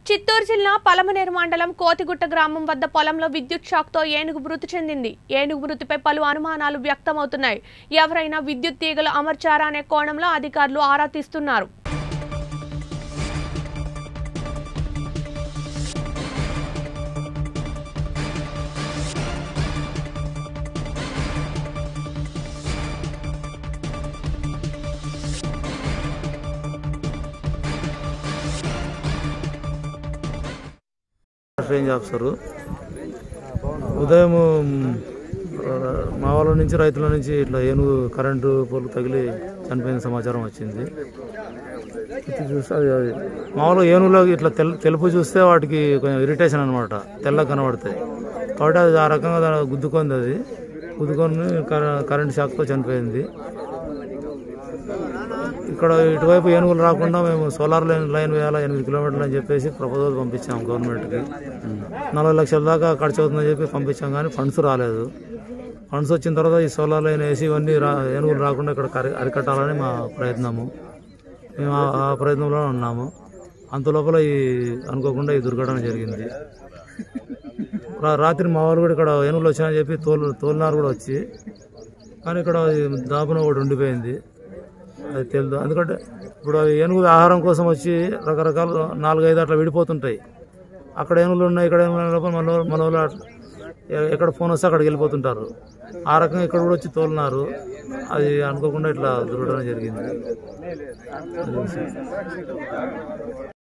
చిత్తూరు జిల్లా పలమనేరు మండలం కోతిగుట్ట గ్రామం వద్ద పొలంలో విద్యుత్ షాక్తో ఏనుగు మృతి చెందింది ఏనుగు మృతిపై పలు అనుమానాలు వ్యక్తమవుతున్నాయి ఎవరైనా విద్యుత్ తీగలు అమర్చారా అనే కోణంలో అధికారులు ఆరా తీస్తున్నారు రేంజ్ ఆఫీసరు ఉదయం మా వాళ్ళ నుంచి రైతుల నుంచి ఇట్లా ఏనుగు కరెంటు పోలు తగిలి చనిపోయిన సమాచారం వచ్చింది ఇది చూస్తే అది అది మామూలుగా ఏనుగులో ఇట్లా తెల్ తెలుపు చూస్తే వాటికి కొంచెం ఇరిటేషన్ అనమాట తెల్ల కనబడతాయి కాబట్టి అది ఆ రకంగా దాని గుద్దుకుంది అది గుద్దుకొని కర- కరెంట్ షాక్తో చనిపోయింది ఇక్కడ ఇటువైపు ఏనుగులు రాకుండా మేము సోలార్ లైన్ లైన్ వేయాలా ఎనిమిది కిలోమీటర్లు అని చెప్పేసి ప్రపోజల్ పంపించాం గవర్నమెంట్కి నలభై లక్షల దాకా ఖర్చు అవుతుందని చెప్పి పంపించాం కానీ ఫండ్స్ రాలేదు ఫండ్స్ వచ్చిన తర్వాత ఈ సోలార్ లైన్ వేసి ఇవన్నీ రా ఏనుగులు రాకుండా ఇక్కడ కరి- అరికట్టాలని మా ప్రయత్నము మేము ఆ- ఆ ప్రయత్నంలో ఉన్నాము అంత లోపల ఈ అనుకోకుండా ఈ దుర్ఘటన జరిగింది రా- రాత్రి మా వాళ్ళు కూడా ఇక్కడ ఏనుగులు వచ్చాయని చెప్పి తోలు తోలినారు కూడా వచ్చి కానీ ఇక్కడ దాపున ఒకటి ఉండిపోయింది అది తెలియదు ఎందుకంటే ఇప్పుడు అవి ఏనుగులు ఆహారం కోసం వచ్చి రకరకాల నాలుగైదు అట్లా విడిపోతుంటాయి అక్కడ ఏనుగులు ఉన్నాయి ఇక్కడ ఏనుగులు ఉన్నాయి లోపల మన వాళ్ళు- మన వాళ్ళు అట్లా ఎ- ఎక్కడ ఫోన్ వస్తే అక్కడికి వెళ్ళిపోతుంటారు ఆ రకంగా ఇక్కడ కూడా వచ్చి తోలినారు అది అనుకోకుండా ఇట్లా దుర్ఘటన జరిగింది అది విషయం.